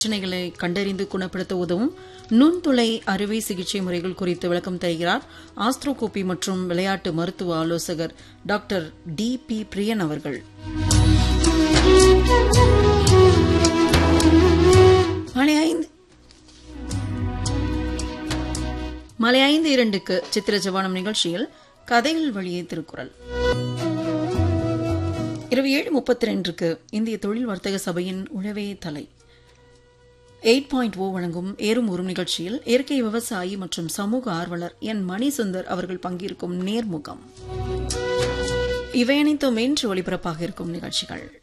பிரச்சனைகளை கண்டறிந்து குணப்படுத்த உதவும் நுண்துளை அறுவை சிகிச்சை முறைகள் குறித்து விளக்கம் தருகிறார் ஆஸ்ட்ரோகோபி மற்றும் விளையாட்டு மருத்துவ ஆலோசகர் டாக்டர் டி பி பிரியன் அவர்கள் மாலை ஐந்து மாலை ஐந்து இரண்டுக்கு சித்திர ஜவானம் நிகழ்ச்சியில் கதைகள் வழியே திருக்குறள் இரவு ஏழு முப்பத்தி ரெண்டுக்கு இந்திய தொழில் வர்த்தக சபையின் உழவே தலை எயிட் பாயிண்ட் ஓ வழங்கும் ஏறும் ஒரு நிகழ்ச்சியில் இயற்கை விவசாயி மற்றும் சமூக ஆர்வலர் என் மணிசுந்தர் அவர்கள் பங்கேற்கும் நேர்முகம் இவை அனைத்தும் இன்று ஒளிபரப்பாக இருக்கும் நிகழ்ச்சிகள்